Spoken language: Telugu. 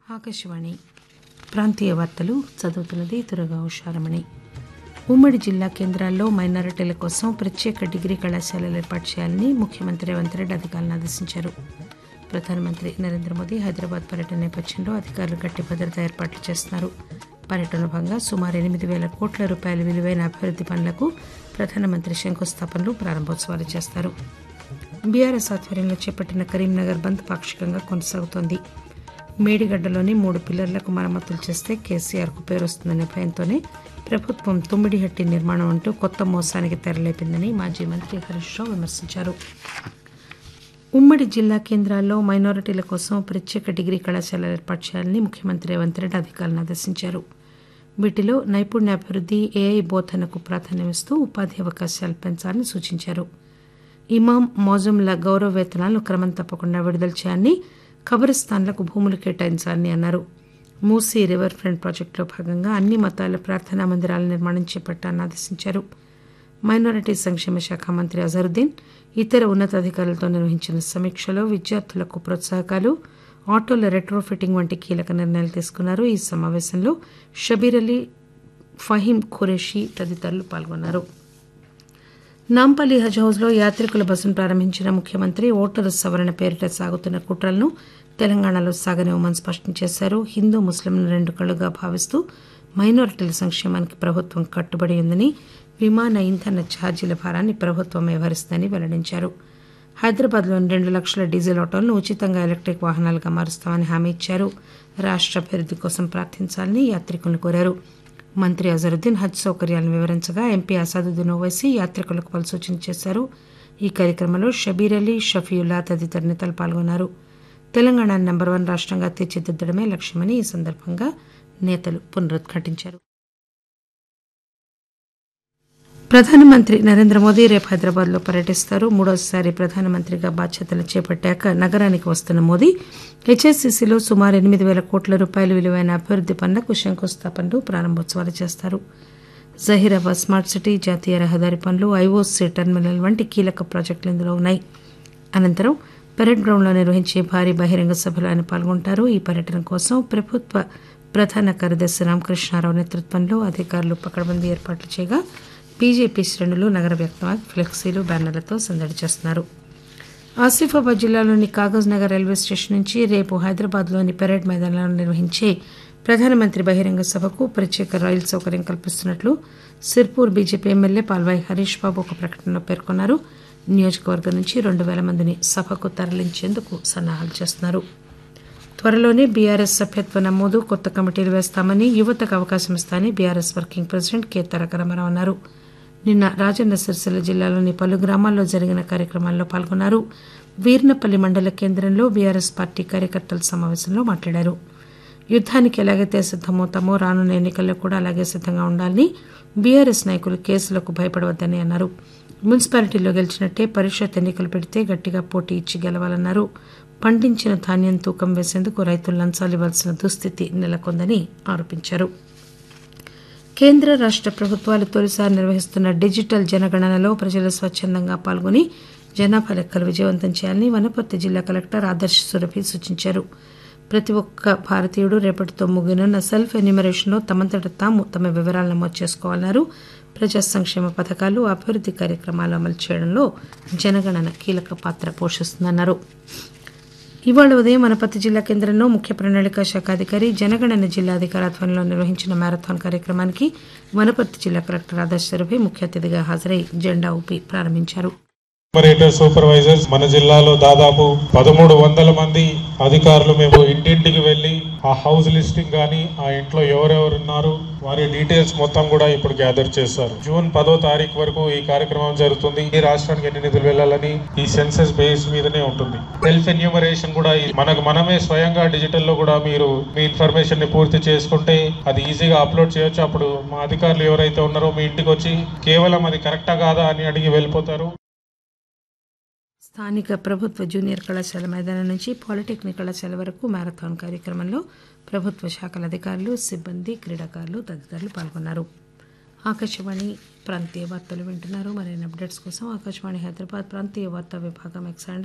ఆకాశవాణి ప్రాంతీయ వార్తలు చదువుతున్నది దురగా ఉషారమణి ఉమ్మడి జిల్లా కేంద్రాల్లో మైనారిటీల కోసం ప్రత్యేక డిగ్రీ కళాశాలలు ఏర్పాటు చేయాలని ముఖ్యమంత్రి రేవంత్ రెడ్డి అధికారులను ఆదేశించారు ప్రధానమంత్రి నరేంద్ర మోదీ హైదరాబాద్ పర్యటన నేపథ్యంలో అధికారులు గట్టి భద్రతా ఏర్పాట్లు చేస్తున్నారు పర్యటనలో భాగంగా సుమారు ఎనిమిది వేల కోట్ల రూపాయల విలువైన అభివృద్ది పనులకు ప్రధానమంత్రి శంకుస్థాపనలు ప్రారంభోత్సవాలు చేస్తారు బీఆర్ఎస్ ఆధ్వర్యంలో చేపట్టిన కరీంనగర్ బంద్ పాక్షికంగా కొనసాగుతోంది మేడిగడ్డలోని మూడు పిల్లర్లకు మరమ్మతులు చేస్తే కేసీఆర్కు పేరు వస్తుందనే భయంతోనే ప్రభుత్వం తుమ్మిడిహట్టి నిర్మాణం అంటూ కొత్త మోసానికి తెరలేపిందని మాజీ మంత్రి హరీష్ రావు విమర్శించారు ఉమ్మడి జిల్లా కేంద్రాల్లో మైనారిటీల కోసం ప్రత్యేక డిగ్రీ కళాశాలలు ఏర్పాటు చేయాలని ముఖ్యమంత్రి రేవంత్ రెడ్డి అధికారులను ఆదేశించారు వీటిలో నైపుణ్యాభివృద్ది ఏఐ బోధనకు ప్రాధాన్యమిస్తూ ఉపాధి అవకాశాలు పెంచాలని సూచించారు ఇమాం మౌజుంల గౌరవ వేతనాలను క్రమం తప్పకుండా విడుదల చేయాలని ఖబరిస్తాన్లకు భూములు కేటాయించాలని అన్నారు మూసీ రివర్ ఫ్రంట్ ప్రాజెక్టులో భాగంగా అన్ని మతాల ప్రార్థనా మందిరాల నిర్మాణం చేపట్టాలని ఆదేశించారు మైనారిటీ సంక్షేమ శాఖ మంత్రి అజరుద్దీన్ ఇతర ఉన్నతాధికారులతో నిర్వహించిన సమీక్షలో విద్యార్థులకు ప్రోత్సాహకాలు ఆటోల రెట్రోఫిట్టింగ్ వంటి కీలక నిర్ణయాలు తీసుకున్నారు ఈ సమావేశంలో షబీర్ అలీ ఫహీం ఖురేషీ తదితరులు పాల్గొన్నారు నాంపల్లి హజ్ హౌస్లో యాత్రికుల బస్సును ప్రారంభించిన ముఖ్యమంత్రి ఓటరు సవరణ పేరిట సాగుతున్న కుట్రలను తెలంగాణలో సాగనివ్వమని స్పష్టం చేశారు హిందూ ముస్లింలను రెండు కళ్లుగా భావిస్తూ మైనారిటీల సంక్షేమానికి ప్రభుత్వం కట్టుబడి ఉందని విమాన ఇంధన ఛార్జీల భారాన్ని ప్రభుత్వమే భరిస్తుందని వెల్లడించారు హైదరాబాద్లోని రెండు లక్షల డీజిల్ ఆటోలను ఉచితంగా ఎలక్ట్రిక్ వాహనాలుగా మారుస్తామని హామీ ఇచ్చారు రాష్ట అభివృద్ది కోసం ప్రార్థించాలని యాత్రికులను కోరారు మంత్రి అజరుద్దీన్ హజ్ సౌకర్యాలను వివరించగా ఎంపీ అసాదుద్దీన్ ఓవైసీ యాత్రికులకు పలు సూచనలు చేశారు ఈ కార్యక్రమంలో షబీర్ అలీ షఫీయుల్లా తదితర నేతలు పాల్గొన్నారు తెలంగాణ నెంబర్ వన్ రాష్టంగా తీర్చిదిద్దడమే లక్ష్యమని ఈ సందర్భంగా నేతలు పునరుద్ఘాటించారు ప్రధానమంత్రి నరేంద్ర మోదీ రేపు హైదరాబాద్ లో పర్యటిస్తారు మూడోసారి ప్రధానమంత్రిగా బాధ్యతలు చేపట్టాక నగరానికి వస్తున్న మోదీ హెచ్ఎస్సీసీలో సుమారు ఎనిమిది వేల కోట్ల రూపాయల విలువైన అభివృద్ది పనులకు శంకుస్థాపనలు ప్రారంభోత్సవాలు చేస్తారు జహీరాబాద్ స్మార్ట్ సిటీ జాతీయ రహదారి పనులు ఐఓసీ టెర్మినల్ వంటి కీలక ప్రాజెక్టులు ఇందులో ఉన్నాయి అనంతరం పెరెడ్ గ్రౌండ్లో నిర్వహించే భారీ బహిరంగ సభలో ఆయన పాల్గొంటారు ఈ పర్యటన కోసం ప్రభుత్వ ప్రధాన కార్యదర్శి రామకృష్ణారావు నేతృత్వంలో అధికారులు పకడ్బందీ ఏర్పాట్లు చేయగా బీజేపీ శ్రేణులు నగర వ్యాప్తంగా ఫ్లెక్సీలు బ్యానర్లతో సందడి చేస్తున్నారు ఆసిఫాబాద్ జిల్లాలోని కాగజ్ నగర్ రైల్వే స్టేషన్ నుంచి రేపు హైదరాబాద్లోని పెరేడ్ మైదానంలో నిర్వహించే ప్రధానమంత్రి బహిరంగ సభకు ప్రత్యేక రైలు సౌకర్యం కల్పిస్తున్నట్లు సిర్పూర్ బీజేపీ ఎమ్మెల్యే పాల్వాయి హరీష్ బాబు ఒక ప్రకటనలో పేర్కొన్నారు నియోజకవర్గం నుంచి రెండు వేల మందిని సభకు తరలించేందుకు సన్నాహాలు చేస్తున్నారు త్వరలోనే బీఆర్ఎస్ సభ్యత్వ నమోదు కొత్త కమిటీలు వేస్తామని యువతకు అవకాశం ఇస్తామని బీఆర్ఎస్ వర్కింగ్ ప్రెసిడెంట్ కె తారక రామారావు అన్నారు నిన్న రాజన్న సిరిసిల్ల జిల్లాలోని పలు గ్రామాల్లో జరిగిన కార్యక్రమాల్లో పాల్గొన్నారు వీర్నపల్లి మండల కేంద్రంలో బీఆర్ఎస్ పార్టీ కార్యకర్తల సమావేశంలో మాట్లాడారు యుద్దానికి ఎలాగైతే సిద్దమవుతామో రానున్న ఎన్నికల్లో కూడా అలాగే సిద్దంగా ఉండాలని బీఆర్ఎస్ నాయకులు కేసులకు భయపడవద్దని అన్నారు మున్సిపాలిటీలో గెలిచినట్టే పరిషత్ ఎన్నికలు పెడితే గట్టిగా పోటీ ఇచ్చి గెలవాలన్నారు పండించిన ధాన్యం తూకం వేసేందుకు రైతులు లంచాలు ఇవ్వాల్సిన దుస్థితి నెలకొందని ఆరోపించారు కేంద్ర రాష్ట ప్రభుత్వాలు తొలిసారి నిర్వహిస్తున్న డిజిటల్ జనగణనలో ప్రజలు స్వచ్చందంగా పాల్గొని జనాభా లెక్కలు విజయవంతం చేయాలని వనపర్తి జిల్లా కలెక్టర్ ఆదర్శ్ సురభి సూచించారు ప్రతి ఒక్క భారతీయుడు రేపటితో ముగినున్న సెల్ఫ్ ఎన్యూమరేషన్లో తమంతట తాము తమ వివరాలు నమోదు చేసుకోవాలన్నారు ప్రజా సంక్షేమ పథకాలు అభివృద్ది కార్యక్రమాలు అమలు చేయడంలో జనగణన కీలక పాత్ర పోషిస్తుందన్నారు ఇవాళ ఉదయం వనపర్తి జిల్లా కేంద్రంలో ముఖ్య ప్రణాళిక శాఖ అధికారి జనగణన జిల్లా అధికారి ఆధ్వర్యంలో నిర్వహించిన మ్యారథాన్ కార్యక్రమానికి వనపర్తి జిల్లా కలెక్టర్ ఆదర్శ సరభి ముఖ్య అతిథిగా హాజరై జెండా ఊపి ప్రారంభించారు ఆపరేటర్ సూపర్వైజర్స్ మన జిల్లాలో దాదాపు పదమూడు వందల మంది అధికారులు మేము ఇంటింటికి వెళ్ళి ఆ హౌస్ లిస్టింగ్ కానీ ఆ ఇంట్లో ఎవరెవరు ఉన్నారు వారి డీటెయిల్స్ మొత్తం కూడా ఇప్పుడు గ్యాదర్ చేస్తారు జూన్ పదో తారీఖు వరకు ఈ కార్యక్రమం జరుగుతుంది ఈ రాష్ట్రానికి ఎన్ని నిధులు వెళ్ళాలని ఈ సెన్సస్ బేస్ మీదనే ఉంటుంది సెల్ఫ్ ఎన్యూమరేషన్ కూడా ఈ- మనకు మనమే స్వయంగా డిజిటల్ లో కూడా మీరు మీ ఇన్ఫర్మేషన్ ని పూర్తి చేసుకుంటే అది ఈజీగా అప్లోడ్ చేయొచ్చు అప్పుడు మా అధికారులు ఎవరైతే ఉన్నారో మీ ఇంటికి వచ్చి కేవలం అది కరెక్టా కాదా అని అడిగి వెళ్ళిపోతారు స్థానిక ప్రభుత్వ జూనియర్ కళాశాల మైదానం నుంచి పాలిటెక్నిక్ కళాశాల వరకు మ్యారథాన్ కార్యక్రమంలో ప్రభుత్వ శాఖల అధికారులు సిబ్బంది క్రీడాకారులు తదితరులు పాల్గొన్నారు ఆకాశవాణి ప్రాంతీయ వార్తలు వింటున్నారు మరిన్ని అప్డేట్స్ కోసం ఆకాశవాణి హైదరాబాద్ ప్రాంతీయ వార్తా విభాగం ఎక్స్